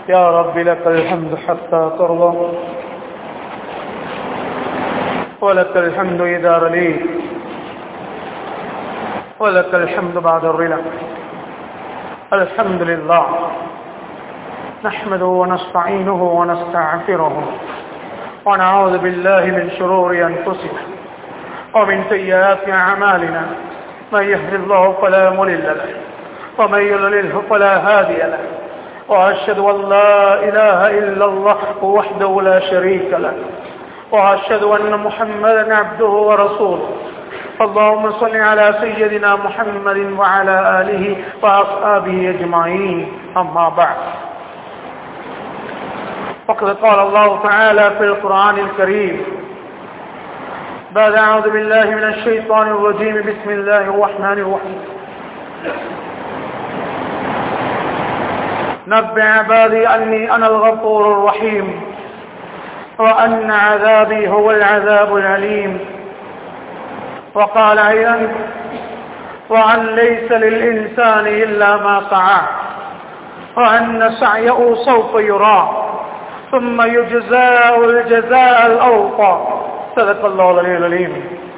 يا رب لك الحمد حتى ترضى ولك الحمد إذا رليت ولك الحمد بعد الرلى الحمد لله نحمده ونستعينه ونستغفره ونعوذ بالله من شرور أنفسنا ومن سيئات أعمالنا من يهد الله فلا مضل له ومن يضلله فلا هادي له وأشهد أن لا إله إلا الله وحده لا شريك له وأشهد أن محمدا عبده ورسوله اللهم صل على سيدنا محمد وعلى آله وأصحابه أجمعين أما بعد فقد قال الله تعالى في القرآن الكريم بعد أعوذ بالله من الشيطان الرجيم بسم الله الرحمن الرحيم نبع عبادي أني أنا الغفور الرحيم وأن عذابي هو العذاب العليم وقال أيضا وأن ليس للإنسان إلا ما سعى وأن سعيه سوف يرى ثم يجزاء الجزاء الأوفى صدق الله العلي العليم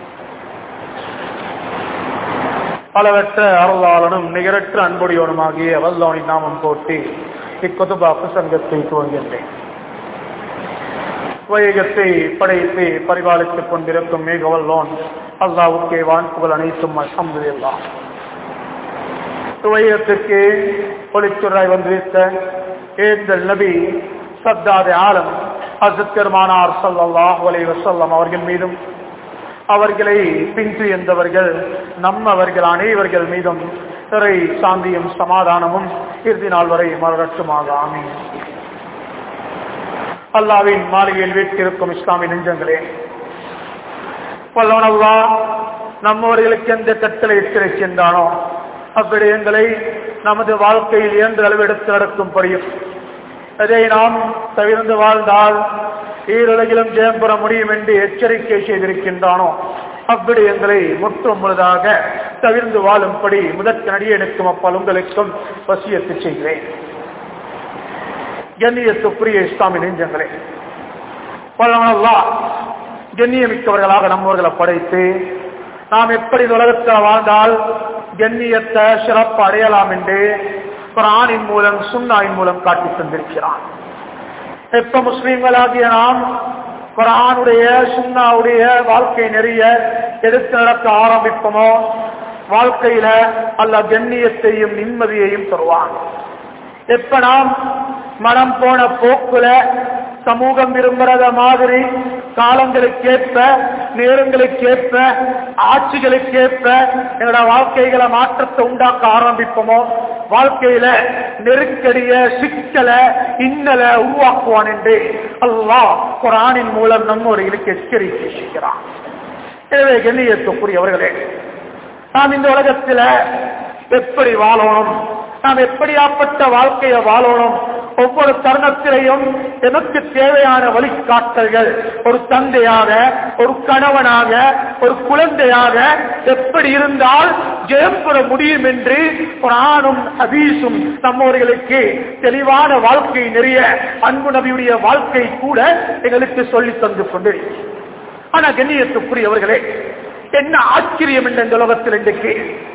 அளவற்ற அருளாளனும் நிகரற்ற அன்புடையவனுமாகிய வல்லோனின் நாமம் போட்டி இக்கொதுபா பிரசங்கத்தை துவங்கின்றேன் வையகத்தை படைத்து பரிபாலித்துக் கொண்டிருக்கும் மிக வல்லோன் அல்லாவுக்கே வான்புகள் அனைத்தும் அசம்பதில்லா வையகத்திற்கு ஒளிச்சுராய் வந்திருத்த ஏந்தல் நபி சத்தாத ஆலம் அசத்தியர்மானார் சல்லாஹ் அலை வசல்லம் அவர்கள் மீதும் அவர்களை பின்துயர்ந்தவர்கள் நம்மவர்கள் அனைவர்கள் மீதும் திரை சாந்தியும் சமாதானமும் இறுதி நாள் வரை மலரட்டுமாக ஆமி அல்லாவின் மாளிகையில் வீட்டிருக்கும் இஸ்லாமிய நெஞ்சங்களே வல்லவனல்லா நம்மவர்களுக்கு எந்த கட்டளை எச்சரிக்கின்றானோ அவ்விடயங்களை நமது வாழ்க்கையில் இயன்று அளவெடுத்து நடக்கும்படியும் அதை நாம் தவிர்ந்து வாழ்ந்தால் ஈருலகிலும் ஜெயம் பெற முடியும் என்று எச்சரிக்கை செய்திருக்கின்றானோ அவ்விடயங்களை முற்றும் முழுதாக தவிர்ந்து வாழும்படி முதற்கு நடிகனுக்கும் அப்பல் உங்களுக்கும் வசியத்து செய்கிறேன் கண்ணியத்துக்குரிய இஸ்லாமிய நெஞ்சங்களே பலனல்லா கண்ணியமிக்கவர்களாக நம்மவர்களை படைத்து நாம் எப்படி உலகத்தில் வாழ்ந்தால் கண்ணியத்தை சிறப்பு அடையலாம் என்று குரானின் மூலம் சுண்ணாயின் மூலம் காட்டி தந்திருக்கிறான் எப்ப முஸ்லீம்களாகிய நாம் குரானுடைய சுண்ணாவுடைய வாழ்க்கை நெறிய எடுத்து நடக்க ஆரம்பிப்போமோ வாழ்க்கையில அல்ல கண்ணியத்தையும் நிம்மதியையும் தருவான் எப்ப நாம் மனம் போன போக்குல சமூகம் விரும்புறத மாதிரி காலங்களுக்கேற்ப நேரங்களுக்கேற்ப ஆட்சிகளுக்கேற்ப என்னோட வாழ்க்கைகளை மாற்றத்தை உண்டாக்க ஆரம்பிப்போமோ வாழ்க்கையில நெருக்கடிய சிக்கல இன்னல உருவாக்குவான் என்று அல்லாஹ் குரானின் மூலம் நம்மோர்களுக்கு எச்சரிக்கை செய்கிறான் எனவே கண்ணியத்துக்குரியவர்களே நாம் இந்த உலகத்துல எப்படி வாழணும் நாம் எப்படியாப்பட்ட வாழ்க்கையை வாழணும் ஒவ்வொரு தருணத்திலையும் எனக்கு தேவையான வழிகாட்டல்கள் ஒரு தந்தையாக ஒரு கணவனாக ஒரு குழந்தையாக எப்படி இருந்தால் ஜெயம் பெற முடியும் என்று குரானும் ஹபீஸும் நம்மவர்களுக்கு தெளிவான வாழ்க்கை நிறைய அன்பு நபியுடைய வாழ்க்கை கூட எங்களுக்கு சொல்லி தந்து கொண்டிருக்கிறது ஆனா கண்ணியத்துக்குரியவர்களே என்ன ஆச்சரியம் என்ற இந்த உலகத்தில் இன்றைக்கு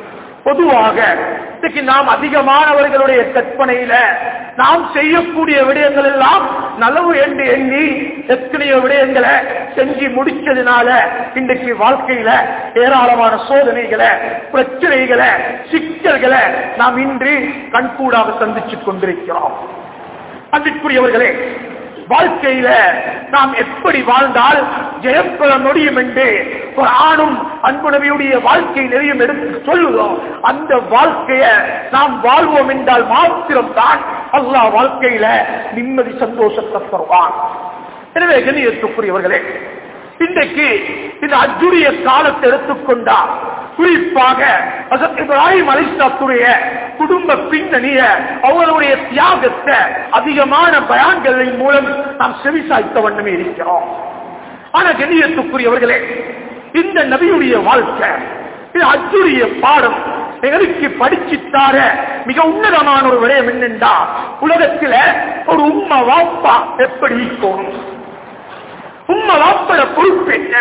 பொதுவாக இன்னைக்கு நாம் அதிகமானவர்களுடைய கற்பனையில நாம் செய்யக்கூடிய விடயங்கள் எல்லாம் நலவு என்று எண்ணி எத்தனையோ விடயங்களை செஞ்சு முடிச்சதுனால இன்றைக்கு வாழ்க்கையில ஏராளமான சோதனைகளை பிரச்சனைகளை சிக்கல்களை நாம் இன்று கண்கூடாக சந்திச்சுக் கொண்டிருக்கிறோம் அன்பிற்குரியவர்களே வாழ்க்கையில நாம் எப்படி வாழ்ந்தால் ஜெயம் பெற முடியும் என்று ஒரு ஆணும் அன்பு நபியுடைய வாழ்க்கை நெறியும் எடுத்து சொல்லுவோம் அந்த வாழ்க்கைய நாம் வாழ்வோம் என்றால் மாத்திரம் தான் அல்லாஹ் வாழ்க்கையில நிம்மதி சந்தோஷத்தை தருவான் எனவே கணியத்துக்குரியவர்களே இன்றைக்கு இந்த அஜுரிய காலத்தை எடுத்துக்கொண்டா குறிப்பாக ஹசரத் இப்ராஹிம் அலிஸ்லாத்துடைய குடும்ப பின்னணிய அவர்களுடைய தியாகத்தை அதிகமான பயான்களின் மூலம் நாம் செவிசாய்த்த வண்ணமே இருக்கிறோம் ஆனா கண்ணியத்துக்குரியவர்களே இந்த நபியுடைய வாழ்க்கை இது அச்சுரிய பாடம் எங்களுக்கு படிச்சுத்தார மிக உன்னதமான ஒரு விடயம் என்னென்றா உலகத்துல ஒரு உம்மா வாப்பா எப்படி இருக்கணும் உம்மா வாப்பட பொறுப்பு என்ன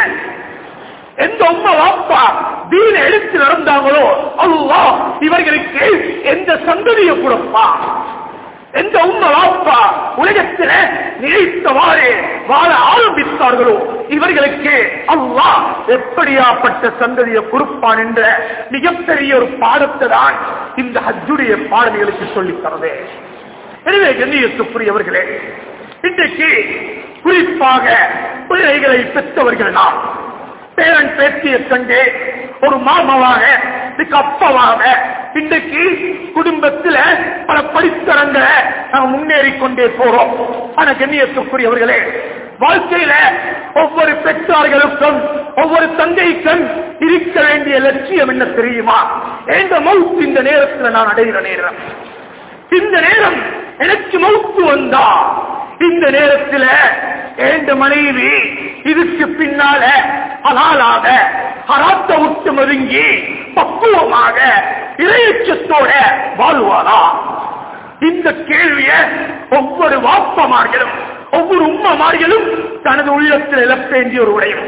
எந்த உம்மா வாப்பா தீன எடுத்து நடந்தாங்களோ அல்லாஹ் இவர்களுக்கு எந்த சந்ததியை கொடுப்பா எந்த உண்மை வாப்பா உலகத்தில் நினைத்தவாறு வாழ ஆரம்பித்தார்களோ இவர்களுக்கு அல்லாஹ் எப்படியாப்பட்ட சந்ததியை கொடுப்பான் என்ற மிகப்பெரிய ஒரு பாடத்தை தான் இந்த ஹஜ்ஜுடைய பாடல்களுக்கு சொல்லித் தரது எனவே கண்ணியத்துக்குரியவர்களே இன்றைக்கு குறிப்பாக பிள்ளைகளை பெற்றவர்கள் நாம் பேரன் பேத்தியை கண்டு ஒரு மாமாவாக இதுக்கு அப்பாவாக இன்றைக்கு குடும்பத்தில் பல படித்தரங்களை நாம் முன்னேறி கொண்டே போறோம் ஆனா கண்ணியத்துக்குரியவர்களே வாழ்க்கையில ஒவ்வொரு பெற்றார்களுக்கும் ஒவ்வொரு தந்தைக்கும் இருக்க வேண்டிய லட்சியம் என்ன தெரியுமா எந்த மவுத்து இந்த நேரத்தில் நான் அடைகிற நேரம் இந்த நேரம் எனக்கு மவுத்து வந்தா இந்த நேரத்தில் ஏண்ட மனைவி இதுக்கு பின்னால ஹலாலாக ஹராத்த விட்டு மருங்கி பக்குவமாக இறையச்சத்தோட வாழ்வாரா இந்த கேள்விய ஒவ்வொரு வாப்பமார்களும் ஒவ்வொரு உம்மமார்களும் தனது உள்ளத்தில் இழப்ப வேண்டிய ஒரு உடையும்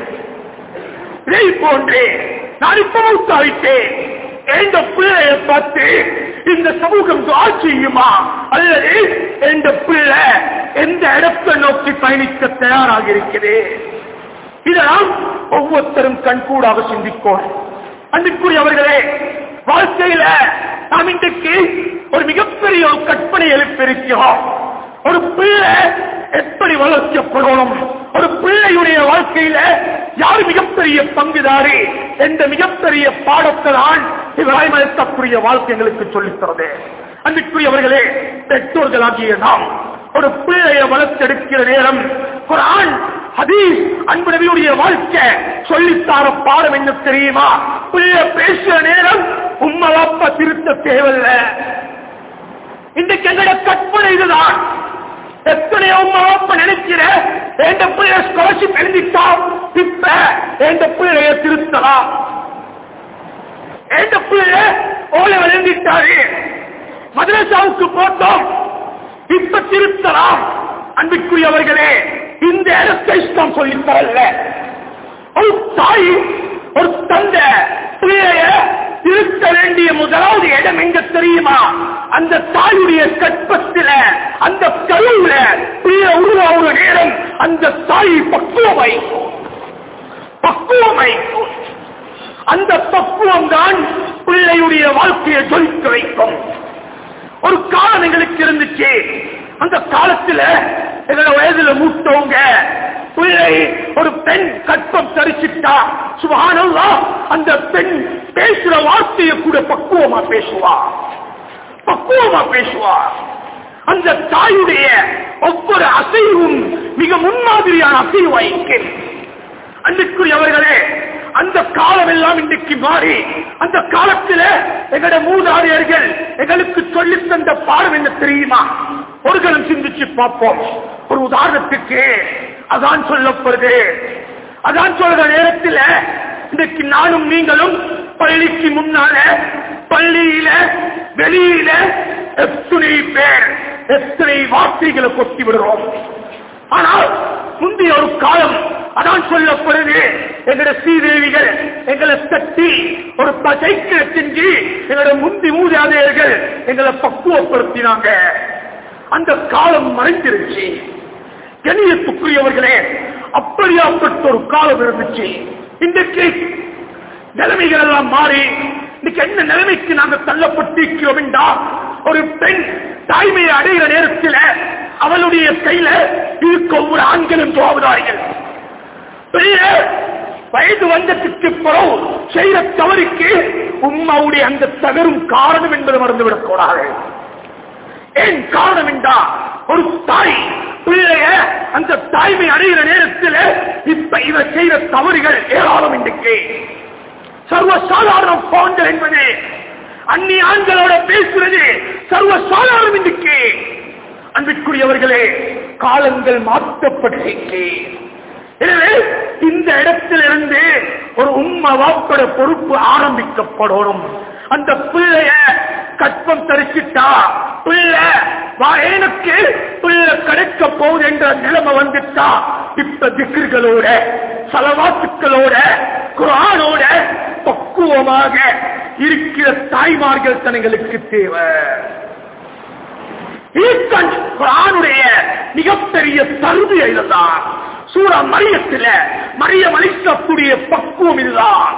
இதை போன்றே நான் இப்ப மௌத்தாவிட்டேன் எந்த பிள்ளைய பார்த்து இந்த சமூகம் துவா செய்யுமா அல்லது எந்த பிள்ளை எந்த இடத்தை நோக்கி பயணிக்க தயாராக இருக்கிறது இதெல்லாம் ஒவ்வொருத்தரும் கண்கூடாக சிந்திக்கோம் அன்புக்குரியவர்களே வாழ்க்கையில நாம் இன்றைக்கு ஒரு மிகப்பெரிய ஒரு கற்பனை எழுப்பியிருக்கிறோம் ஒரு பிள்ளை எப்படி வளர்க்கப்படணும் ஒரு பிள்ளையுடைய வாழ்க்கையில யார் மிகப்பெரிய பங்குதாரி என்ற மிகப்பெரிய பாடத்தை தான் இப்ராஹிம் அழுத்தக்கூடிய வாழ்க்கை எங்களுக்கு சொல்லித்தரது அன்றைக்குரியவர்களே பெற்றோர்களாகிய நாம் ஒரு பிள்ளையை வளர்த்தெடுக்கிற நேரம் குரான் ஹதீஸ் அன்பு நபியுடைய வாழ்க்கை சொல்லித்தார பாடம் என்ன தெரியுமா பிள்ளை பேசுற நேரம் உண்மை வாப்ப திருத்த தேவையில்ல இன்றைக்கு எங்களோட கற்பனை இதுதான் எத்தனையோ மாப்ப நினைக்கிற எந்த பிள்ளைய ஸ்காலர்ஷிப் எழுதிட்டா இப்ப எந்த பிள்ளைய திருத்தலாம் எந்த பிள்ளை ஓலை எழுதிட்டாரு மதரசாவுக்கு போட்டோம் இப்ப திருத்தலாம் அன்பிற்குரியவர்களே இந்த இடத்தை இஸ்லாம் சொல்லித்தரல ஒரு தாய் ஒரு தந்தை பிள்ளைய திருத்த வேண்டிய முதலாவது இடம் எங்க தெரியுமா அந்த தாயுடைய கற்பத்தில அந்த கருவுல பிள்ளை உருவாகிற நேரம் அந்த தாய் பக்குவமை பக்குவமை அந்த பக்குவம் தான் பிள்ளையுடைய வாழ்க்கையை ஜொலிக்க வைக்கும் ஒரு காலம் எங்களுக்கு இருந்துச்சு அந்த காலத்துல எங்களோட வயதுல மூத்தவங்க பிள்ளை ஒரு பெண் கற்பம் தரிச்சிட்டா சுபானல்லா அந்த பெண் பேசுற வார்த்தையை கூட பக்குவமா பேசுவா பக்குவமா பேசுவா அந்த தாயுடைய ஒவ்வொரு அசைவும் மிக முன்மாதிரியான அசைவாய்க்கு அன்றைக்குரியவர்களே அந்த காலம் எல்லாம் இன்றைக்கு மாறி அந்த காலத்தில் எங்களுடைய மூதாதையர்கள் எங்களுக்கு சொல்லி தந்த பாடம் என்ன தெரியுமா ஒரு கணம் சிந்திச்சு பார்ப்போம் ஒரு உதாரணத்துக்கு அதான் சொல்லப்படுது அதான் சொல்ற நேரத்தில் இன்றைக்கு நானும் நீங்களும் பள்ளிக்கு முன்னால பள்ளியில வெளியில எத்தனை பேர் எத்தனை வார்த்தைகளை கொட்டி விடுறோம் ஆனால் முந்தைய ஒரு காலம் அதான் சொல்லப்படுது எங்களோட ஸ்ரீதேவிகள் எங்களை தட்டி ஒரு சைக்கிளை செஞ்சு எங்களோட முந்தி மூதாதையர்கள் எங்களை பக்குவப்படுத்தினாங்க அந்த காலம் மறைஞ்சிருச்சு கணியத்துக்குரியவர்களே அப்படியாப்பட்ட ஒரு காலம் இருந்துச்சு இன்றைக்கு நிலைமைகள் எல்லாம் மாறி இன்னைக்கு என்ன நிலைமைக்கு நாங்கள் தள்ளப்பட்டிருக்கிறோம் என்றா ஒரு பெண் தாய்மையை அடைகிற நேரத்தில் அவளுடைய கையில இருக்க ஒவ்வொரு ஆண்களும் துவாவதாரிகள் பெரிய வயது வந்ததுக்கு பிறகு செய்த தவறுக்கு உம்மாவுடைய அந்த தகரும் காரணம் என்பது மறந்துவிடக் கூடாது ஏன் காரணம் என்றா ஒரு தாய் பிள்ளைய அந்த தாய்மை அடைகிற நேரத்தில் இப்ப இவர் செய்த தவறுகள் ஏராளம் இன்றைக்கு சர்வசாதாரணம் போன்கள் என்பது அந்நிய ஆண்களோட பேசுறது சர்வசாதாரணம் இன்றைக்கு அன்பிற்குரியவர்களே காலங்கள் மாற்றப்பட்டிருக்கு எனவே இந்த இடத்திலிருந்து ஒரு உண்மை வாப்பட பொறுப்பு ஆரம்பிக்கப்படணும் அந்த பிள்ளைய கற்பம் தரிச்சிட்டா பிள்ளை எனக்கு பிள்ளை கிடைக்க போகுது என்ற நிலைமை வந்துட்டா இப்ப திக்குகளோட சலவாத்துக்களோட குரானோட பக்குவமாக இருக்கிற தாய்மார்கள் தனங்களுக்கு தேவை இதுதான் குரானுடைய மிகப்பெரிய தருதி இதுதான் சூரா மரியத்தில் மரியம் அளிக்கக்கூடிய பக்குவம் இதுதான்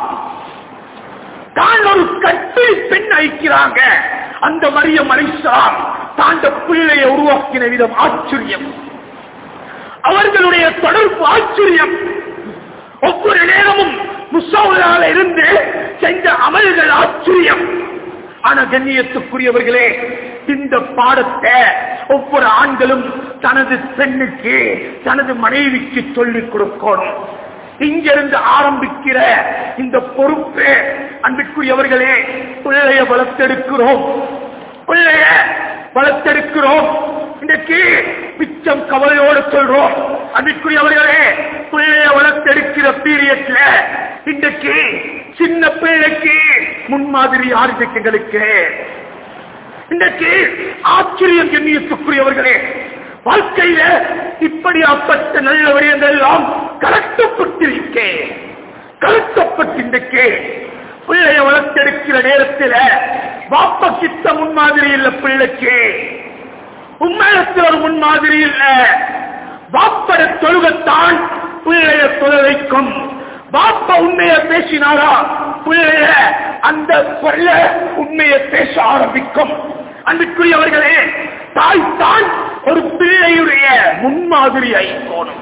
தான் ஒரு கட்டில் பெண் அழிக்கிறாங்க அந்த மரியம் அலிஸ்லாம் தாண்ட பிள்ளையை உருவாக்கின விதம் ஆச்சரியம் அவர்களுடைய தொடர்பு ஆச்சரியம் ஒவ்வொரு நேரமும் முசாவலால இருந்து செஞ்ச அமல்கள் ஆச்சரியம் ஆனா கண்ணியத்துக்குரியவர்களே இந்த பாடத்தை ஒவ்வொரு ஆண்களும் தனது பெண்ணுக்கு தனது மனைவிக்கு சொல்லிக் கொடுக்கணும் இங்கிருந்து ஆரம்பிக்கிற இந்த பொறுப்பு அன்பிற்குரியவர்களே பிள்ளைய வளர்த்தெடுக்கிறோம் பிள்ளைய வளர்த்தெடுக்கிறோம் இன்றைக்கு மிச்சம் கவலையோடு சொல்றோம் அன்பிற்குரியவர்களே பிள்ளைய வளர்த்தெடுக்கிற பீரியட்ல இன்றைக்கு சின்ன பிள்ளைக்கு முன்மாதிரி ஆர்ஜிக்கங்களுக்கு இன்றைக்கு ஆச்சரியம் எண்ணியத்துக்குரியவர்களே வாழ்க்கையில இப்படியாப்பட்ட நல்ல விடயங்கள் எல்லாம் கலட்டப்பட்டிருக்கே கலட்டப்பட்டிருக்கே பிள்ளைய வளர்த்தெடுக்கிற நேரத்தில் வாப்ப கிட்ட முன்மாதிரி இல்ல பிள்ளைக்கு உண்மையத்தில் ஒரு முன்மாதிரி இல்ல வாப்பட தொழுகத்தான் பிள்ளைய தொழ வைக்கும் பாப்பா உண்மைய பேசினாரா பிள்ளைய அந்த கொள்ள உண்மையை பேச ஆரம்பிக்கும் அன்றைக்குரியவர்களே தாய் தான் ஒரு பிள்ளையுடைய முன்மாதிரி ஐக்கோணும்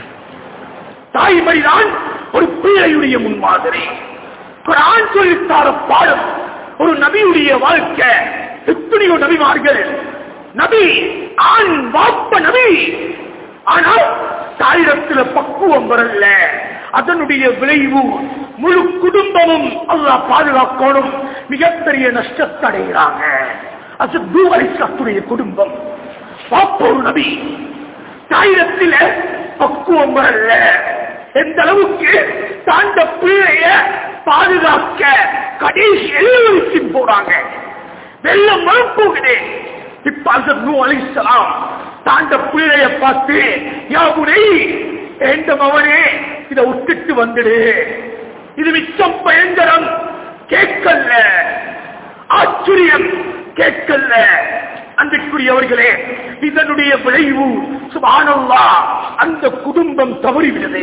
தாய்மொழிதான் ஒரு பிள்ளையுடைய முன்மாதிரி குரான் சொல்லித்தார பாடம் ஒரு நபியுடைய வாழ்க்கை எத்தனையோ நபிமார்கள் நபி ஆண் வாப்ப நபி ஆனால் தாயிடத்துல பக்குவம் வரல அதனுடைய விளைவு முழு குடும்பமும் அல்லாஹ் பாதுகாக்கணும் மிகப்பெரிய நஷ்டத்தை அடைகிறாங்க அது தூவலிசத்துடைய குடும்பம் பாப்போர் நபி தாயிரத்தில பக்குவம் வரல எந்த அளவுக்கு தாண்ட பிள்ளைய பாதுகாக்க கடைசி எழுவரிக்கு போறாங்க வெள்ளம் மறுப்போகுது இப்ப அது அலிசலாம் தாண்ட பிள்ளைய பார்த்து யாவுரை எந்த மவனே இதை விட்டுட்டு வந்துடு இது மிச்சம் பயங்கரம் கேட்கல ஆச்சரியம் கேட்கல அன்றைக்குரியவர்களே இதனுடைய விளைவு சுபானல்லா அந்த குடும்பம் தவறிவிடுது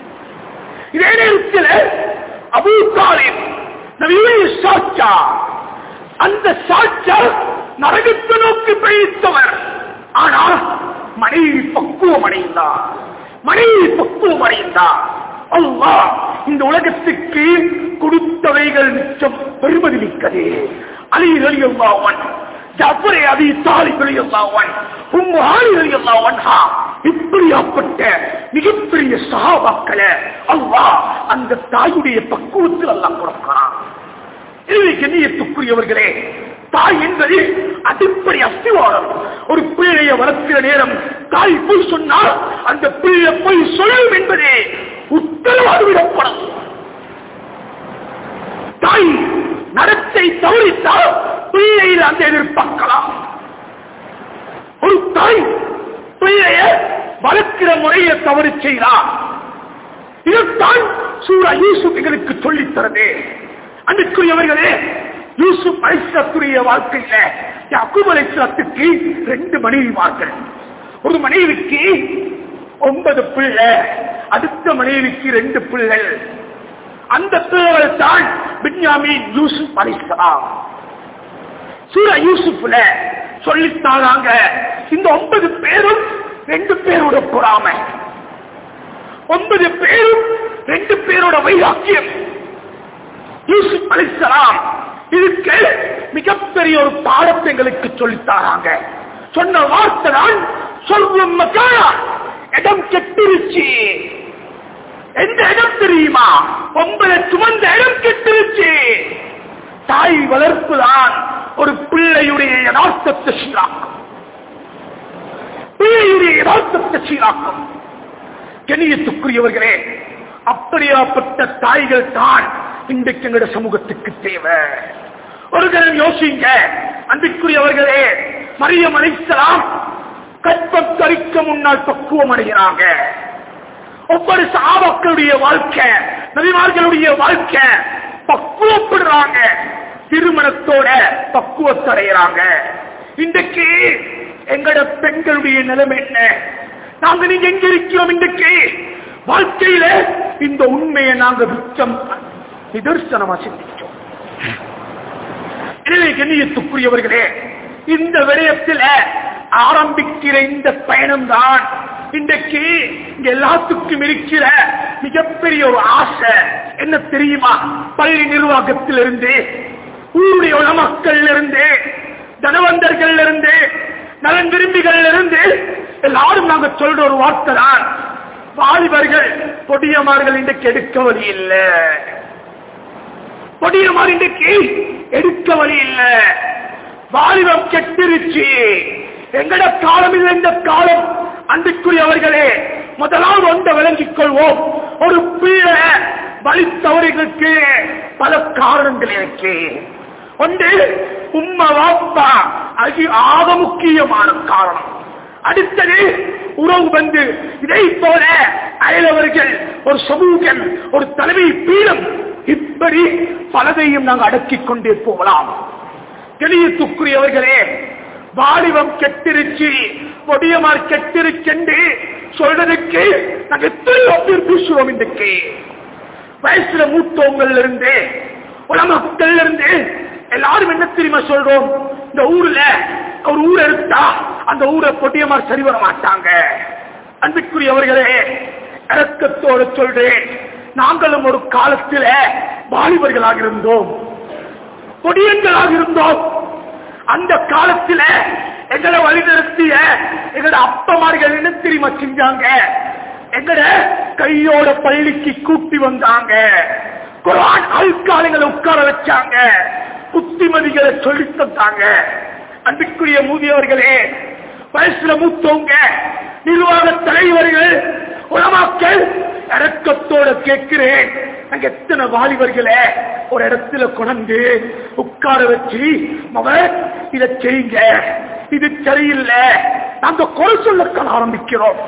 இதே நேரத்தில் அபூகாலின் நவீன சாட்சா அந்த சாட்சா நரகத்தை நோக்கி பயணித்தவர் ஆனால் மனைவி பக்குவம் அடைந்தார் மனைவி பக்குவம் அடைந்தார் அல்லா இந்த உலகத்துக்கு கொடுத்தவைகள் மிச்சம் பெருமதி மிக்கது அலி அலி அல்லாவன் ஜாஃபரே அபி தாலிப் அலி அல்லாவன் உம்மு ஆலி அலி அல்லாவன்ஹா இப்படியாப்பட்ட மிகப்பெரிய சகாபாக்களை அல்லாஹ் அந்த தாயுடைய பக்குவத்தில் அல்லாஹ் கொடுக்கிறான் எனவே கண்ணியத்துக்குரியவர்களே தாய் என்பது அடிப்படை அஸ்திவாரம் ஒரு பிள்ளையை வளர்க்கிற நேரம் தாய் பொய் சொன்னால் அந்த பிள்ளை பொய் சொல்லும் என்பதே உத்தரவாது விடப்படும் தாய் நடத்தை தவறித்தால் பிள்ளையில் அந்த எதிர்பார்க்கலாம் ஒரு தாய் பிள்ளைய வளர்க்கிற முறையை தவறு செய்தார் இதுதான் சூரா யூசுஃபுகளுக்கு சொல்லித் தரது அன்றைக்குரியவர்களே யூசுப் அலிஸ்லத்துடைய வாழ்க்கையில யாக்கூப் அலிஸ்லத்துக்கு ரெண்டு மனைவிமார்கள் ஒரு மனைவிக்கு ஒன்பது பிள்ளை அடுத்த மனைவிக்கு ரெண்டு பிள்ளைகள் அந்த பிள்ளைகள் தான் பின்யாமின் யூசுப் அலிஸ்லாம் சூரா யூசுப்ல சொல்லித்தாராங்க இந்த ஒன்பது பேரும் ரெண்டு பேரோட பொறாம ஒன்பது பேரும் ரெண்டு பேரோட வைராக்கியம் யூசுப் அலிசலாம் இதுக்கு மிகப்பெரிய ஒரு பாடத்தை எங்களுக்கு சொல்லித்தாராங்க சொன்ன வார்த்தை தான் சொல்லும் மக்கானா இடம் கெட்டுருச்சு எந்த இடம் தெரியுமா ஒன்பது சுமந்த இடம் கெட்டுருச்சு தாய் வளர்ப்பு தான் ஒரு பிள்ளையுடைய யதார்த்தத்தை சீராக்கும் பிள்ளையுடைய யதார்த்தத்தை சீராக்கும் கணியத்துக்குரியவர்களே அப்படியாப்பட்ட தாய்கள் தான் இன்றைக்கு எங்களுடைய சமூகத்துக்கு தேவை ஒரு கணம் யோசிங்க அன்பிற்குரியவர்களே மரியம் அலைசலாம் கற்பம் கரிக்க முன்னால் பக்குவம் அடைகிறாங்க ஒவ்வொரு சாபக்களுடைய வாழ்க்கை நபிமார்களுடைய வாழ்க்கை பக்குவப்படுறாங்க திருமணத்தோட பக்குவத்தடைகிறாங்க இன்றைக்கு எங்கட பெண்களுடைய நிலைமை என்ன நாங்க நீங்க எங்க இருக்கிறோம் இன்றைக்கு வாழ்க்கையில இந்த உண்மையை நாங்க மிச்சம் நிதர்சனமா சிந்திச்சோம் எனவே கண்ணியத்துக்குரியவர்களே இந்த விடயத்தில் ஆரம்பிக்கிற இந்த பயணம் தான் இன்றைக்கு இங்க எல்லாத்துக்கும் இருக்கிற மிகப்பெரிய ஒரு ஆசை என்ன தெரியுமா பள்ளி நிர்வாகத்திலிருந்து ஊருடைய உலமக்கள் இருந்து தனவந்தர்கள் இருந்து நலன் விரும்பிகள் இருந்து எல்லாரும் நாங்க சொல்ற ஒரு வார்த்தை தான் வாலிபர்கள் பொடியமார்கள் இன்றைக்கு எடுக்க வழி இல்லை பொடியமார் இன்றைக்கு எடுக்க வழி இல்லை வாலிபம் கெட்டிருச்சு எங்கட காலம் இல்லை இந்த காலம் அன்றைக்குரியவர்களே முதலாவது ஒன்றை விளங்கிக் கொள்வோம் ஒரு பிள்ளை வலித்தவர்களுக்கு பல காரணங்கள் இருக்கு ஒன்று உம்மா வாப்பா அது ஆக முக்கியமான காரணம் அடுத்தது உறவு வந்து இதை போல அயலவர்கள் ஒரு சமூகம் ஒரு தலைமை பீடம் இப்படி பலதையும் நாங்கள் அடக்கிக் கொண்டே போகலாம் தெளியத்துக்குரியவர்களே வாலிபம் கெட்டிருச்சு பொடியமார் கெட்டிருச்சென்று சொல்றதுக்கு நாங்க எத்தனையோ பேர் பேசுவோம் இன்றைக்கு வயசுல மூத்தவங்கள்ல இருந்து உலமக்கள் இருந்து எல்லாரும் என்ன தெரியுமா சொல்றோம் இந்த ஊர்ல ஒரு ஊர் எடுத்தா அந்த ஊரை பொடியமார் சரி வர மாட்டாங்க அன்பிற்குரியவர்களே இறக்கத்தோடு சொல்றேன் நாங்களும் ஒரு காலத்தில வாலிபர்களாக இருந்தோம் பொடியன்களாக இருந்தோம் அந்த காலத்துல எங்களை வழிநடத்திய எங்களோட அப்பமார்கள் என்ன தெரியுமா செஞ்சாங்க எங்கட கையோட பள்ளிக்கு கூட்டி வந்தாங்க குரான் அல்காலங்களை உட்கார வச்சாங்க புத்திமதிகளை சொல்லி தந்தாங்க அன்பிற்குரிய மூதியவர்களே வயசுல மூத்தவங்க நிர்வாக தலைவர்கள் உலமாக்கள் இறக்கத்தோட கேட்கிறேன் நாங்க எத்தனை வாலிபர்களை ஒரு இடத்துல கொண்டு உட்கார வச்சு மகன் இதை செய்யுங்க இது சரியில்லை நாங்க குறை சொல்லத்தான் ஆரம்பிக்கிறோம்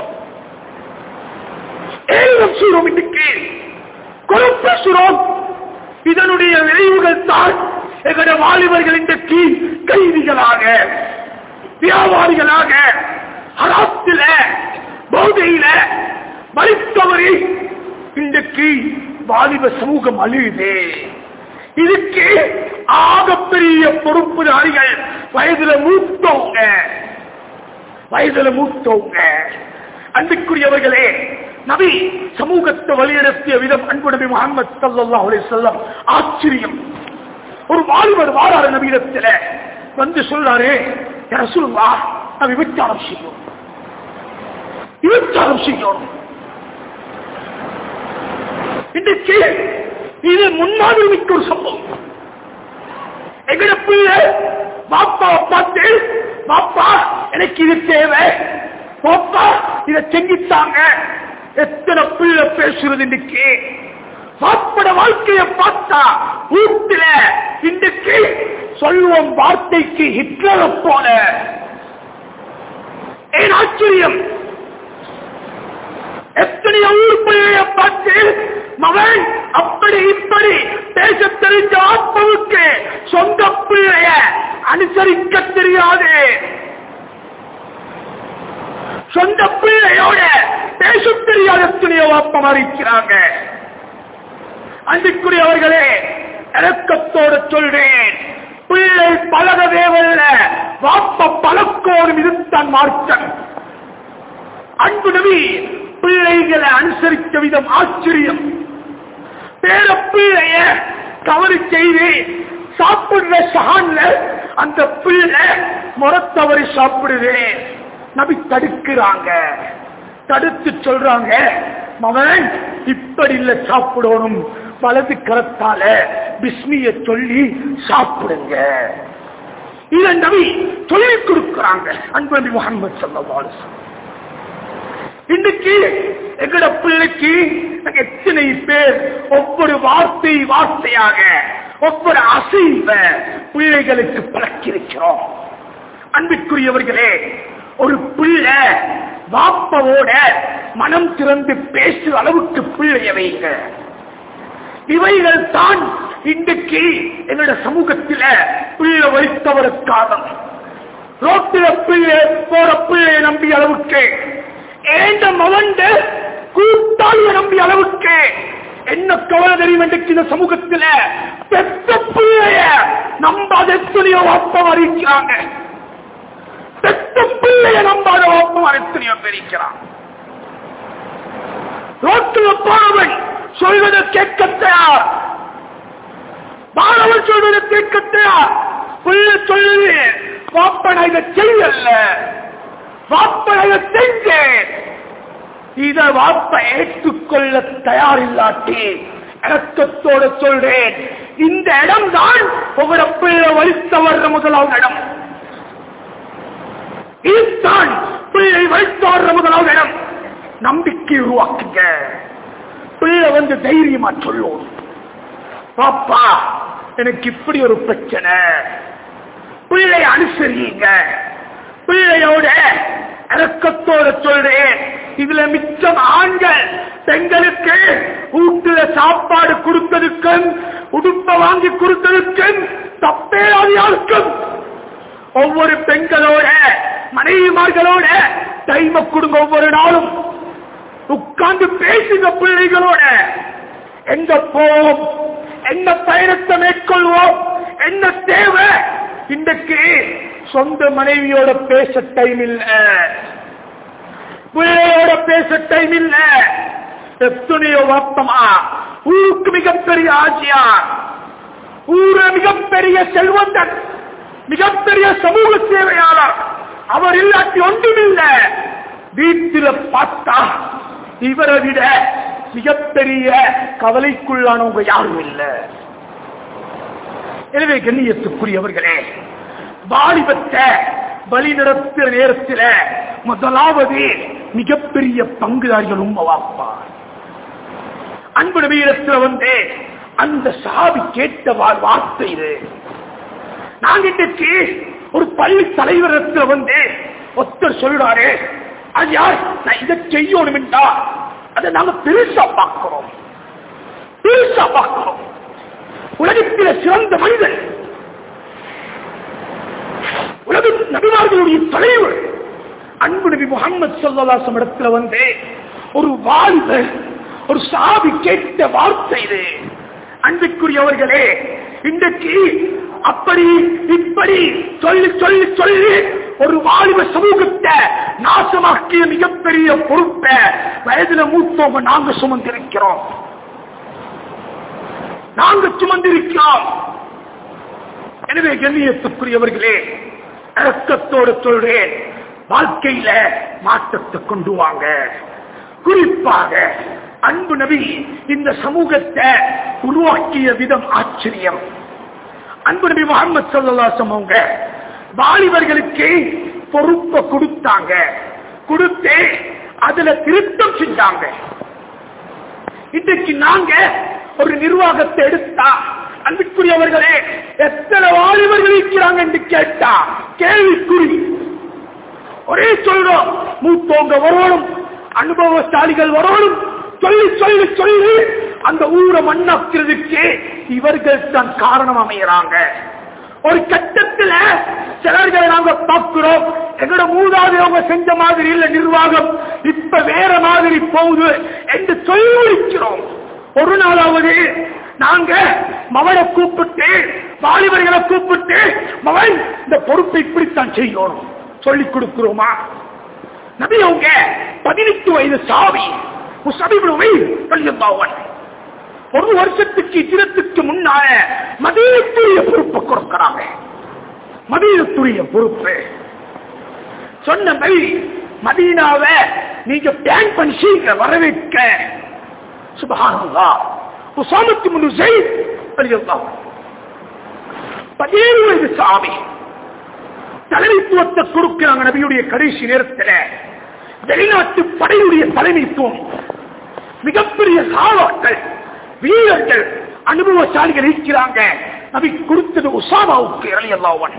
ஏழும் செய்றோம் இன்னைக்கு குறை பேசுறோம் இதனுடைய விளைவுகள் தான் எங்களுடைய வாலிபர்கள் இன்றைக்கு கைதிகளாக வியாபாரிகளாக ஹராத்தில போதையில மறித்தவரை இன்றைக்கு வாலிப சமூகம் அழியுதே இதுக்கு ஆகப்பெரிய பொறுப்புதாரிகள் வயதுல மூத்தவங்க வயதுல மூத்தவங்க அன்புக்குரியவர்களே நபி சமூகத்தை வழிநடத்திய விதம் அன்பு நபி முகமது சல்லல்லாஹு அலைஹி வஸல்லம் ஆச்சரியம் ஒரு வாலிபர் வாராரு நபியிடத்துல வந்து சொல்றாரு ரசூலுல்லா நான் விபச்சாரம் செய்யும் விபச்சாரம் செய்யணும் இன்றைக்கு இது முன்னாடி மிக்க ஒரு சம்பவம் எங்கட பிள்ளை பாப்பாவை பார்த்து பாப்பா எனக்கு இது தேவை பாப்பா இதை செஞ்சித்தாங்க எத்தனை பிள்ளை பேசுறது இன்னைக்கு பாப்பட வாழ்க்கையை பார்த்தா வீட்டுல இன்றைக்கு சொல்லுவோம் வார்த்தைக்கு ஹிட்லரை போல ஏன் ஆச்சரியம் எத்தனையோ ஊர் பிள்ளைய பார்த்து மகன் அப்படி இப்படி பேச தெரிஞ்ச ஆத்மாவுக்கு சொந்த பிள்ளைய அனுசரிக்க தெரியாது சொந்த பிள்ளையோட பேச தெரியாத எத்தனையோ ஆப்பம் இருக்கிறாங்க அன்பிற்குரியவர்களே இறக்கத்தோடு சொல்றேன் பிள்ளை பழக தேவல்ல வாப்ப பழக்கோடும் இதுதான் மார்க்கம் அன்பு நபி பிள்ளைகளை அனுசரித்த விதம் ஆச்சரியம் பேர பிள்ளைய தவறு செய்து சாப்பிடுற சகான்ல அந்த பிள்ளை முறத்தவரை சாப்பிடுது நபி தடுக்கிறாங்க தடுத்து சொல்றாங்க மகன் இப்படி இல்ல சாப்பிடணும் வலது கரத்தால பிஸ்மிய சொல்லி சாப்பிடுங்க இதை நபி சொல்லிக் கொடுக்கிறாங்க அன்பு நபி முகமது சல்லல்லாஹு இன்னைக்கு எங்கட பிள்ளைக்கு எத்தனை பேர் ஒவ்வொரு வார்த்தை வார்த்தையாக ஒவ்வொரு அசைவ பிள்ளைகளுக்கு பழக்கியிருக்கிறோம் அன்பிற்குரியவர்களே ஒரு பிள்ளை வாப்பவோட மனம் திறந்து பேசும் அளவுக்கு பிள்ளைய வைங்க இவைகள் தான் இன்றைக்கு என்னோட சமூகத்தில பிள்ளை வைத்தவருக்காக ரோட்டில பிள்ளை போற பிள்ளையை நம்பி அளவுக்கு ஏண்ட மவண்டு கூட்டாளிய நம்பி அளவுக்கு என்ன கவலை தெரியும் இன்றைக்கு இந்த சமூகத்தில பெத்த பிள்ளைய நம்பாத எத்தனையோ வாப்பம் அறிவிக்கிறாங்க பெத்த பிள்ளைய நம்பாத வாப்பம் எத்தனையோ பிரிக்கிறான் ரோட்டில் போனவன் சொல்வதை கேட்க தயார் மாணவன் சொல்வதை கேட்க தயார் பிள்ளை சொல்லுது வாப்பன இதை செய்யல வாப்பன இதை செஞ்சேன் இத வாப்ப ஏற்றுக்கொள்ள தயாரில்லாட்டி இறக்கத்தோட சொல்றேன் இந்த இடம் தான் உங்களோட பிள்ளை வலித்த வர்ற முதலாவது இடம் இதுதான் பிள்ளை வலித்த வர்ற முதலாவது இடம் நம்பிக்கை உருவாக்குங்க பிள்ளை வந்து தைரியமா சொல்லும் பாப்பா எனக்கு இப்படி ஒரு பிரச்சனை பிள்ளை அனுசரியுங்க பிள்ளையோட இறக்கத்தோட சொல்றேன் இதுல மிச்சம் ஆண்கள் பெண்களுக்கு வீட்டுல சாப்பாடு கொடுத்ததுக்கும் உடுப்ப வாங்கி கொடுத்ததுக்கும் தப்பே யாருக்கும் ஒவ்வொரு பெண்களோட மனைவிமார்களோட டைம கொடுங்க ஒவ்வொரு நாளும் உட்கார்ந்து பேசுங்க பிள்ளைகளோட எங்க போவோம் என்ன பயணத்தை மேற்கொள்வோம் என்ன தேவை இன்றைக்கு சொந்த மனைவியோட பேச டைம் இல்ல பிள்ளையோட பேச டைம் இல்ல எத்தனையோ வாப்பமா ஊருக்கு மிகப்பெரிய ஆட்சியார் ஊர மிகப்பெரிய செல்வந்தன் மிகப்பெரிய சமூக சேவையாளர் அவர் இல்லாட்டி ஒன்றுமில்லை வீட்டில பார்த்தா இவரை விட மிகப்பெரிய கவலைக்குள்ளானவங்க யாரும் இல்லை எனவே கண்ணியத்துக்குரியவர்களே வாலிபத்தை வழி நடத்துற நேரத்தில் முதலாவது மிகப்பெரிய பங்குதாரிகள் உண்மை வாப்பா அன்பு நபீரத்தில் வந்து அந்த சாவி கேட்ட வா- வார்த்தை இது நாங்க இன்றைக்கு ஒரு பள்ளி தலைவரத்தில் வந்து ஒருத்தர் சொல்றாரு அது யார் நான் இதை செய்யணும் என்றா அதை நாங்க பெருசா பார்க்கிறோம் பெருசா பார்க்கிறோம் உலகத்தில சிறந்த மனிதன் உலக நபிமார்களுடைய தலைவர் அன்பு நபி முகமது சொல்லலாசம் இடத்துல வந்து ஒரு வாலிபர் ஒரு சாவி கேட்ட வார்த்தை இது அன்புக்குரியவர்களே இன்றைக்கு அப்படி இப்படி சொல்லி சொல்லி சொல்லி ஒரு வாலிப சமூகத்தை நாசமாக்கிய மிகப்பெரிய பொறுப்பை வயதுல மூத்தவங்க நாங்க சுமந்திருக்கிறோம் நாங்க சுமந்திருக்கிறோம் எனவே கண்ணியத்துக்குரியவர்களே இறக்கத்தோடு சொல்றேன் வாழ்க்கையில மாற்றத்தை கொண்டு வாங்க குறிப்பாக அன்பு நபி இந்த சமூகத்தை உருவாக்கிய விதம் ஆச்சரியம் அன்பு நபி முகமது சல்லாசம் அவங்க வாலிபர்களுக்கு பொறுப்பை கொடுத்தாங்க கொடுத்து அதுல திருத்தம் செஞ்சாங்க இன்றைக்கு நாங்க ஒரு நிர்வாகத்தை எடுத்தா அன்புக்குரியவர்களே எத்தனை வாலிபர்கள் இருக்கிறாங்க என்று கேட்டா கேள்விக்குறி ஒரே சொல்றோம் மூத்தோங்க வரணும் அனுபவசாலிகள் வரணும் சொல்லி சொல்லி சொல்லி அந்த ஊரை மண்ணாக்கிறதுக்கு இவர்கள் தான் காரணம் அமையறாங்க ஒரு கட்டத்துல சிலர்களை நாங்க பார்க்கிறோம் எங்களோட மூதாதி அவங்க செஞ்ச மாதிரி இல்ல நிர்வாகம் இப்ப வேற மாதிரி போகுது என்று சொல்லி இருக்கிறோம் ஒரு நாளாவது நாங்க மவனை கூப்பிட்டு வாலிபர்களை கூப்பிட்டு மவன் இந்த பொறுப்பை இப்படித்தான் செய்யணும் சொல்லிக் கொடுக்கிறோமா நபி அவங்க பதினெட்டு வயது சாவி சொல்லியம்பாவன் ஒரு வருஷத்துக்கு இஜிரத்துக்கு முன்னால மதீனத்துடைய பொறுப்பை கொடுக்கிறாங்க மதீனத்துடைய பொறுப்பு சொன்ன நபி மதீனாவை நீங்க பிளான் பண்ணி சீக்கிரம் வரவேற்க சுபஹானல்லா உசாமத்து முன்னு ஜெயித் சொல்லியம்பாவன் பதினேழு வயது சாமி தலைமைத்துவத்தை கொடுக்கிறாங்க நபியுடைய கடைசி நேரத்தில் வெளிநாட்டு படையுடைய தலைமைத்துவம் மிகப்பெரிய சாவாக்கள் வீரர்கள் அனுபவசாலிகள் இருக்கிறாங்க நபி கொடுத்தது உசாமாவுக்கு இறையல்லாவன்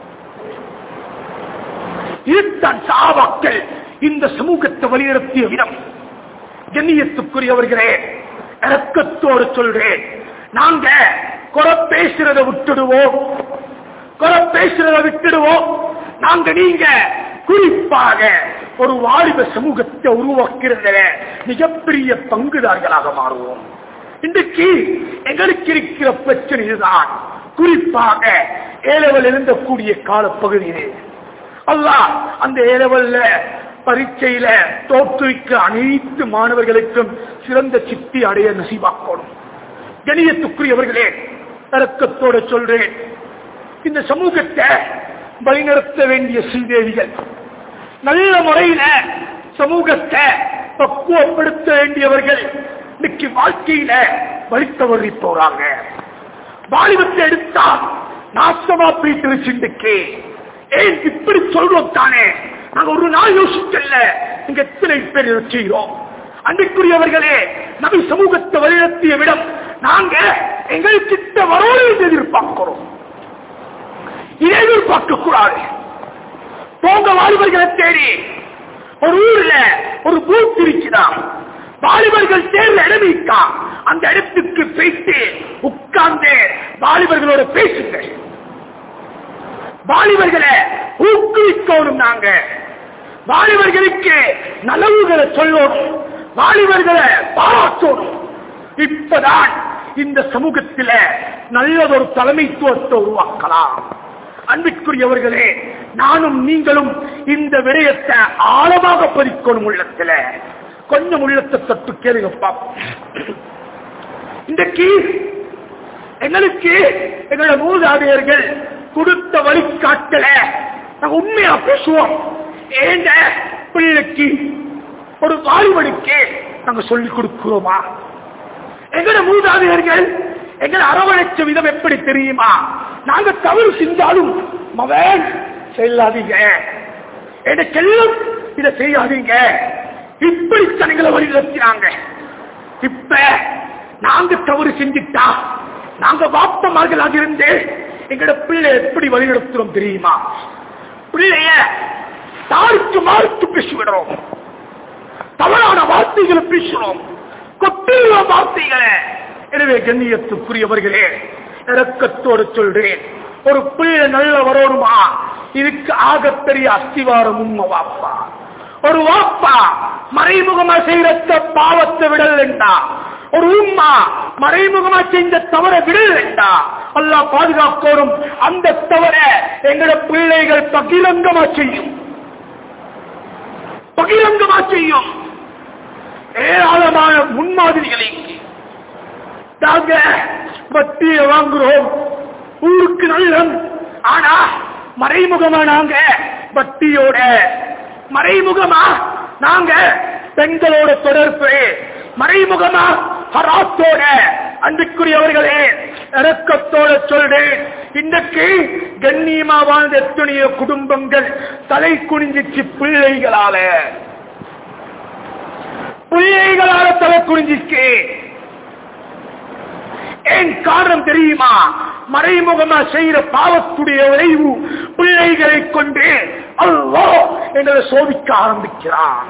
இதுதான் சாபாக்கள் இந்த சமூகத்தை வலியுறுத்திய விதம் கண்ணியத்துக்குரியவர்களே இறக்கத்தோடு சொல்றேன் நாங்க குறை பேசுறத விட்டுடுவோம் குறை பேசுறத விட்டுடுவோம் நாங்க நீங்க குறிப்பாக ஒரு வாலிப சமூகத்தை உருவாக்குறதுல மிகப்பெரிய பங்குதார்களாக மாறுவோம் இன்றைக்கு எங்களுக்கு இருக்கிற பிரச்சனை இதுதான் குறிப்பாக ஏலவல் இருந்தக்கூடிய காலப்பகுதியிலே அல்லாஹ் அந்த ஏலவல்ல பரீட்சையில தோற்றுவிக்க அனைத்து மாணவர்களுக்கும் சிறந்த சித்தி அடைய நசிவாக்கணும் கணியத்துக்குரியவர்களே தரக்கத்தோட சொல்றேன் இந்த சமூகத்தை வழிநடத்த வேண்டிய ஸ்ரீதேவிகள் நல்ல முறையில சமூகத்தை பக்குவப்படுத்த வேண்டியவர்கள் இன்னைக்கு வாழ்க்கையில வழித்தவறி போறாங்க வாலிபத்தை எடுத்தா நாசமா போயிட்டு சிந்துக்கு ஏன் இப்படி சொல்றோம் தானே நாங்க ஒரு நாள் யோசிக்கல இங்க எத்தனை பேர் இதை செய்கிறோம் அன்றைக்குரியவர்களே நபி சமூகத்தை வழிநடத்திய விடம் நாங்க எங்கள் கிட்ட வரோடு என்று எதிர்பார்க்கிறோம் இதை எதிர்பார்க்க கூடாது போங்க வாலிபர்களை தேடி ஒரு ஊர்ல ஒரு பூத் இருக்குதான் வாலிபர்கள் தேர்ந்த இடம் இருக்கா அந்த இடத்துக்கு போயிட்டு உட்கார்ந்து வாலிபர்களோட பேசுங்க வாலிபர்களை ஊக்குவிக்கணும் நாங்க வாலிபர்களுக்கு நலவுகளை சொல்லணும் வாலிபர்களை பாராட்டணும் இப்பதான் இந்த சமூகத்தில நல்லதொரு தலைமைத்துவத்தை உருவாக்கலாம் அன்பிற்குரியவர்களே நானும் நீங்களும் இந்த விடயத்தை ஆழமாக பதிக்கணும் உள்ளத்துல கொஞ்சம் உள்ளத்தை தட்டு கேளுங்கப்பா இன்றைக்கு எங்களுக்கு எங்களோட மூதாதையர்கள் கொடுத்த வழிகாட்டல நாங்க உண்மையா பேசுவோம் ஏண்ட பிள்ளைக்கு ஒரு வாலிபனுக்கு நாங்க சொல்லிக் கொடுக்கிறோமா எங்கட மூதாதையர்கள் எங்களை அரவணைச்ச விதம் எப்படி தெரியுமா நாங்க தவறு செஞ்சாலும் மகன் செல்லாதீங்க எனக்கெல்லாம் இதை செய்யாதீங்க இப்படி தனிகளை வழிநடத்தினாங்க இப்ப நாங்க தவறு செஞ்சுட்டா நாங்க வாப்பமார்களாக இருந்து எங்கட பிள்ளை எப்படி வழிநடத்துறோம் தெரியுமா பிள்ளைய தாருக்கு மாறுத்து பேசிவிடுறோம் தவறான வார்த்தைகளை பேசுறோம் கொட்டுள்ள வார்த்தைகளை எனவே கண்ணியத்துக்குரியவர்களே இறக்கத்தோடு சொல்றேன் ஒரு பிள்ளை நல்ல வரணுமா இதுக்கு ஆகப்பெரிய அஸ்திவாரம் உண்மை வாப்பா ஒரு வாப்பா மறைமுகமா செய்யற பாவத்தை விடல் வேண்டா ஒரு உம்மா மறைமுகமா செஞ்ச தவற விடல் வேண்டா அல்லா பாதுகாக்கோரும் அந்த தவற எங்களோட பிள்ளைகள் பகிரங்கமா செய்யும் பகிரங்கமா செய்யும் ஏராளமான முன்மாதிரிகளை நாங்க வட்டியை வாங்குறோம் ஊருக்கு நல்லம் ஆனா மறைமுகமா நாங்க வட்டியோட மறைமுகமா நாங்க பெண்களோட தொடர்பு மறைமுகமா ஹராத்தோட அன்புக்குரியவர்களே இறக்கத்தோட சொல்றேன் இன்றைக்கு கண்ணியமா வாழ்ந்த எத்தனையோ குடும்பங்கள் தலை குனிஞ்சிச்சு பிள்ளைகளால பிள்ளைகளால தலை குனிஞ்சிச்சு ஏன் காரணம் தெரியுமா மறைமுகமா செய்யற பாவத்துடைய விளைவு பிள்ளைகளை கொண்டு அல்லோ எங்களை சோதிக்க ஆரம்பிக்கிறான்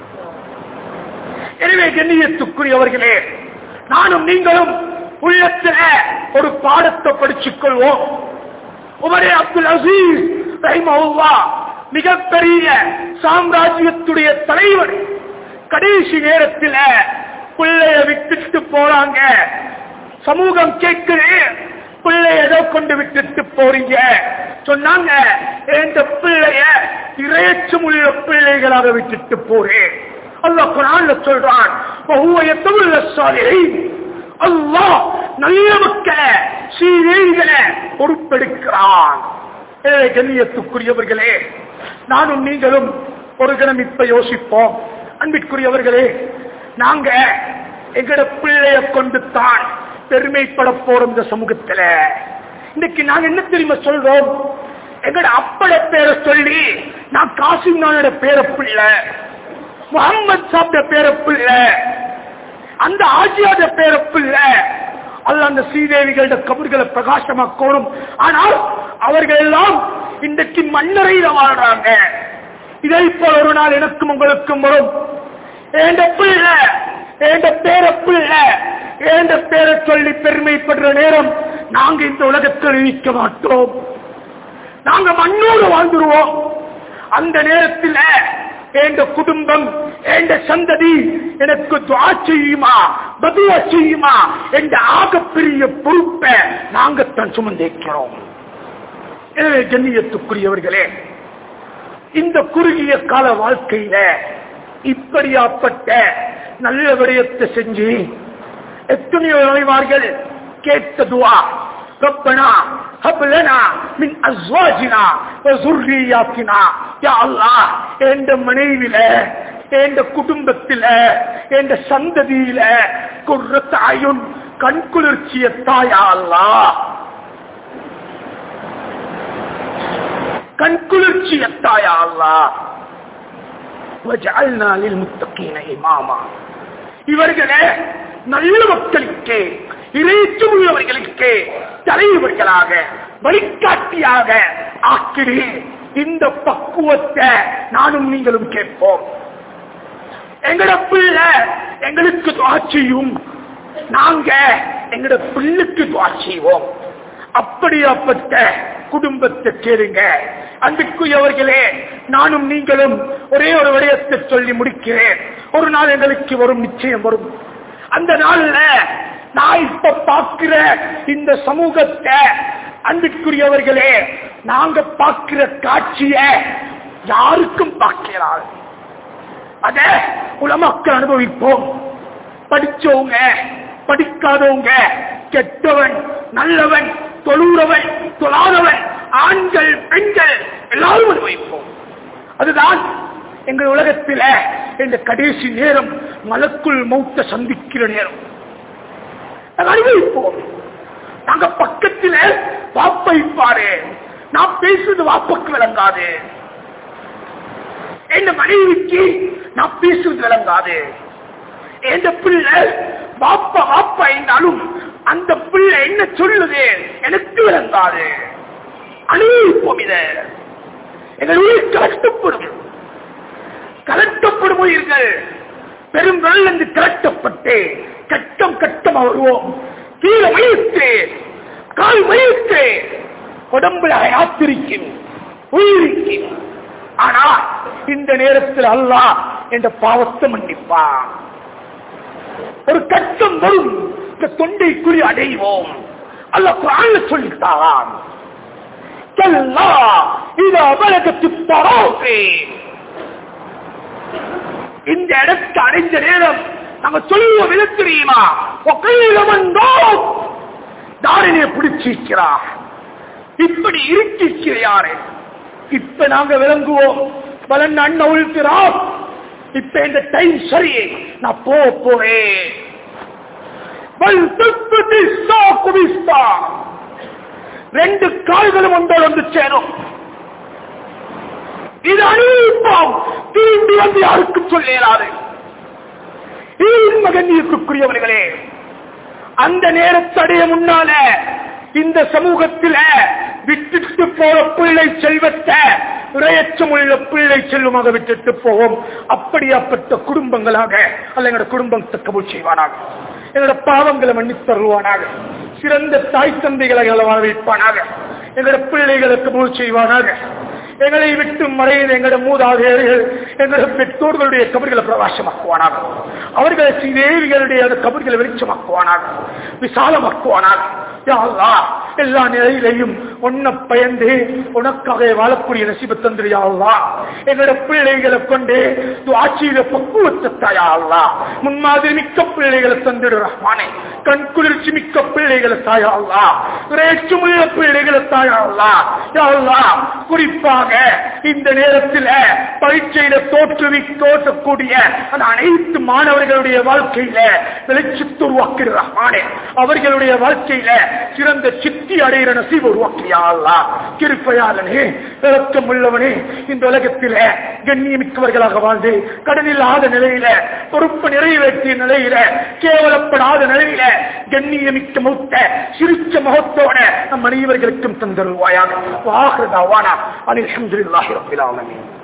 எனவே கண்ணியத்துக்குரியவர்களே நானும் நீங்களும் உள்ளத்துல ஒரு பாடத்தை படிச்சுக் கொள்வோம் உமரே அப்துல் அசீஸ் ரஹிமஹுல்லா மிகப்பெரிய சாம்ராஜ்யத்துடைய தலைவர் கடைசி நேரத்தில் பிள்ளைய விட்டுட்டு போறாங்க சமூகம் கேட்குது பிள்ளை ஏதோ கொண்டு விட்டுட்டு போறீங்க சொன்னாங்க இந்த பிள்ளைய இறையச்சம் உள்ள பிள்ளைகளாக விட்டுட்டு போறேன் அல்லாஹ் குரான்ல சொல்றான் وهو يتولى الصالحين அல்லாஹ் நல்ல மக்களை சீரேகளை பொறுப்பெடுக்கிறான் ஏழை கண்ணியத்துக்குரியவர்களே நானும் நீங்களும் ஒரு கணம் இப்ப யோசிப்போம் அன்பிற்குரியவர்களே நாங்க எங்கட பிள்ளைய கொண்டு தான் பெருமைப்பட போறோம் இந்த சமூகத்துல இன்னைக்கு நாங்க என்ன தெரியுமா சொல்றோம் எங்கட அப்பட பேரை சொல்லி நான் காசிம் நாளோட பேர பிள்ளை முகமது சாப்பிட்ட பேர பிள்ளை அந்த ஆஜியாத பேர பிள்ளை அல்ல அந்த ஸ்ரீதேவிகளோட கபர்களை பிரகாசமாக்கணும் ஆனால் அவர்கள் எல்லாம் இன்றைக்கு மண்ணறையில வாழ்றாங்க இதை போல ஒரு நாள் எனக்கும் உங்களுக்கும் வரும் ஏண்ட பிள்ளை ஏண்ட பேர பிள்ளை ஏண்ட பேரை சொல்லி பெருமைப்படுற நேரம் நாங்க இந்த உலகத்தில் இருக்க மாட்டோம் நாங்க மண்ணோடு வாழ்ந்துருவோம் அந்த நேரத்தில் எந்த குடும்பம் எந்த சந்ததி எனக்கு துவா செய்யுமா பதுவா செய்யுமா என்ற ஆகப்பெரிய பொறுப்பை நாங்கத்தான் சுமந்திருக்கிறோம் எனவே கண்ணியத்துக்குரியவர்களே இந்த குறுகிய கால வாழ்க்கையில இப்படியாப்பட்ட நல்ல விடயத்தை செஞ்சு எத்தனையோ நோய்வார்கள் கேட்ட துவா ربنا هب لنا من ازواجنا وذرياتنا يا الله என்ற மனைவில என்ற குடும்பத்தில என்ற சந்ததியில குர்ரத்தாயும் கண் குளிர்ச்சிய தாயா அல்லாஹ் கண் குளிர்ச்சிய தாயா அல்லாஹ் وجعلنا للمتقين اماما இவர்களே நல்ல மக்களுக்கு இறைச்சு உள்ளவர்களுக்கு தலைவர்களாக வழிகாட்டியாக ஆக்கிடு இந்த பக்குவத்தை நானும் நீங்களும் கேட்போம் எங்கட பிள்ளை எங்களுக்கு துவா செய்யும் நாங்க எங்கட பிள்ளைக்கு துவா செய்வோம் அப்படியாப்பட்ட குடும்பத்தை கேளுங்க அன்புக்குரியவர்களே நானும் நீங்களும் ஒரே ஒரு விடயத்தை சொல்லி முடிக்கிறேன் ஒரு நாள் எங்களுக்கு வரும் நிச்சயம் வரும் அந்த நாள்ல நான் இப்ப பார்க்கிற இந்த சமூகத்தை அன்புக்குரியவர்களே நாங்க பார்க்கிற காட்சிய யாருக்கும் பார்க்கிறார் அத உலமக்கள் அனுபவிப்போம் படிச்சவங்க படிக்காதவங்க கெட்டவன் நல்லவன் தொழுறவன் தொழாதவன் ஆண்கள் பெண்கள் எல்லாரும் அனுபவிப்போம் அதுதான் எங்கள் உலகத்தில இந்த கடைசி நேரம் மலக்குள் மௌத்த சந்திக்கிற நேரம் நாங்க அனுபவிப்போம் நாங்க பக்கத்தில் வாப்பைப்பாரு நான் பேசுறது வாப்பக்கு விளங்காது என் மனைவிக்கு நான் பேசுவது விளங்காது எந்த பிள்ளை வாப்பா வாப்பா என்றாலும் அந்த பிள்ளை என்ன சொல்லுது எனக்கு விளங்காது அனுபவிப்போம் இத எங்கள் உயிர் கலட்டப்படும் கலட்டப்படும் உயிர்கள் பெரும் வெள்ளந்து கலட்டப்பட்டு கட்டம் கட்டம் வருவோம் கீழே வயிற்று கால் வயிற்று உடம்புல யாத்திரிக்கும் உயிரிக்கும் ஆனா இந்த நேரத்தில் அல்லாஹ் என்ற பாவத்தை மன்னிப்பான் ஒரு கட்டம் வரும் இந்த தொண்டை குறி அடைவோம் அல்ல குரான் சொல்லித்தான் கல்லா இது அபலகத்து தரோகே இந்த இடத்தை அடைஞ்ச நேரம் நாங்க சொல்லுவோம் எது தெரியுமா கையில வந்தோம் தாரிணியை பிடிச்சிருக்கிறா இப்படி இருக்கிக்கிற யாரு இப்ப நாங்க விளங்குவோம் பலன் அண்ணன் உழுத்துறோம் இப்ப இந்த டைம் சரி நான் போ போறேன் ரெண்டு கால்களும் ஒன்றோடு வந்து சேரும் இது அனுபவிப்போம் திரும்பி வந்து யாருக்கும் சொல்லிடாது மகன்யத்துக்குரியவர்களே அந்த நேரத்தடைய முன்னால இந்த சமூகத்தில விட்டுட்டு போற பிள்ளை செல்வத்தை இரையச்சம் உள்ள பிள்ளை செல்வமாக விட்டுட்டு போவோம் அப்படியாப்பட்ட குடும்பங்களாக அல்ல எங்களோட குடும்பத்தை கபூல் செய்வானாக எங்களோட பாவங்களை மன்னித்து தருவானாக சிறந்த தாய் தந்தைகளை எங்களை வரவேற்பானாக எங்களோட பிள்ளைகளை கபூல் செய்வானாக எங்களை விட்டு மறைந்த எங்களோட மூதாதையர்கள் எங்களோட பெற்றோர்களுடைய கபர்களை பிரகாசமாக்குவானாக அவர்களை ஸ்ரீதேவிகளுடைய அந்த கபர்களை வெளிச்சமாக்குவானாக விசாலமாக்குவானாக யா அல்லாஹ், எல்லா நிலையிலையும் உன்னை பயந்து உனக்காக வாழக்கூடிய நசிப தந்திரியா எங்களோட பிள்ளைகளை கொண்டு ஆட்சியில பக்குவத்தை தாயா அல்லா முன்மாதிரி மிக்க பிள்ளைகளை தந்திடு ரஹ்மானே கண் குளிர்ச்சி மிக்க பிள்ளைகளை தாயா அல்லா ரேச்சுமுள்ள பிள்ளைகளை தாயா அல்லா யா அல்லாஹ், குறிப்பாக இந்த நேரத்தில் பரீட்சையில தோற்றுவி தோற்றக்கூடிய அந்த அனைத்து மாணவர்களுடைய வாழ்க்கையில வெளிச்சத்து உருவாக்கிற ரஹ்மானே அவர்களுடைய வாழ்க்கையில சிறந்த சித்தி அடைகிற நசீப் உருவாக்கியா யா அல்லாஹ் கிருப்பையாளனே இறக்கம் உள்ளவனே இந்த உலகத்தில கண்ணியமிக்கவர்களாக வாழ்ந்து கடனில்லாத நிலையில பொறுப்பு நிறைவேற்றிய நிலையில கேவலப்படாத நிலையில கண்ணியமிக்க முத்த சிரிச்ச முகத்தோட நம் அனைவர்களுக்கும் தந்தருவாயாக வாஹ்ரதாவானா அனில் அல்ஹம்துலில்லாஹி ரப்பில் ஆலமீன்